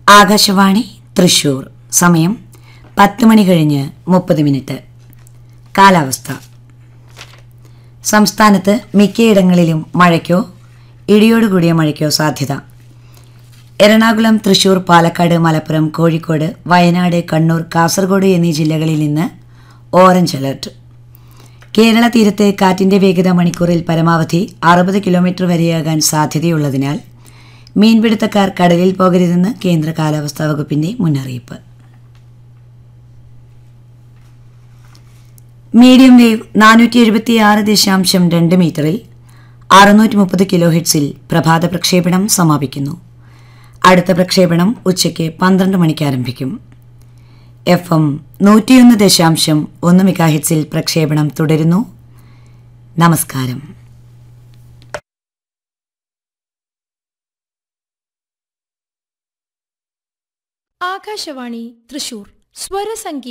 ആകാശവാണി തൃശൂർ സമയം പത്ത് മണി കഴിഞ്ഞ് മുപ്പത് മിനിറ്റ് കാലാവസ്ഥ സംസ്ഥാനത്ത് മിക്കയിടങ്ങളിലും മഴയ്ക്കോ ഇടിയോടുകൂടിയ മഴയ്ക്കോ സാധ്യത എറണാകുളം തൃശൂർ പാലക്കാട് മലപ്പുറം കോഴിക്കോട് വയനാട് കണ്ണൂർ കാസർഗോഡ് എന്നീ ജില്ലകളിൽ നിന്ന് ഓറഞ്ച് അലർട്ട് കേരള തീരത്ത് കാറ്റിന്റെ വേഗത മണിക്കൂറിൽ പരമാവധി അറുപത് കിലോമീറ്റർ വരെയാകാൻ സാധ്യതയുള്ളതിനാൽ മീൻപിടുത്തക്കാർ കടലിൽ പോകരുതെന്ന് കേന്ദ്ര കാലാവസ്ഥാ വകുപ്പിന്റെ മുന്നറിയിപ്പ് മീഡിയം വേവ് നാനൂറ്റി എഴുപത്തി ആറ് ദശാംശം രണ്ട് മീറ്ററിൽ അറുന്നൂറ്റി മുപ്പത് കിലോ ഹിറ്റ്സിൽ പ്രഭാത പ്രക്ഷേപണം സമാപിക്കുന്നു അടുത്ത പ്രക്ഷേപണം ഉച്ചയ്ക്ക് പന്ത്രണ്ട് മണിക്ക് ആരംഭിക്കും എഫ് എം നൂറ്റിയൊന്ന് ദശാംശം ഒന്ന് മെഗാ ഹിറ്റ്സിൽ പ്രക്ഷേപണം തുടരുന്നു നമസ്കാരം ആകാശവാണി തൃശൂർ സ്വരസംഗീത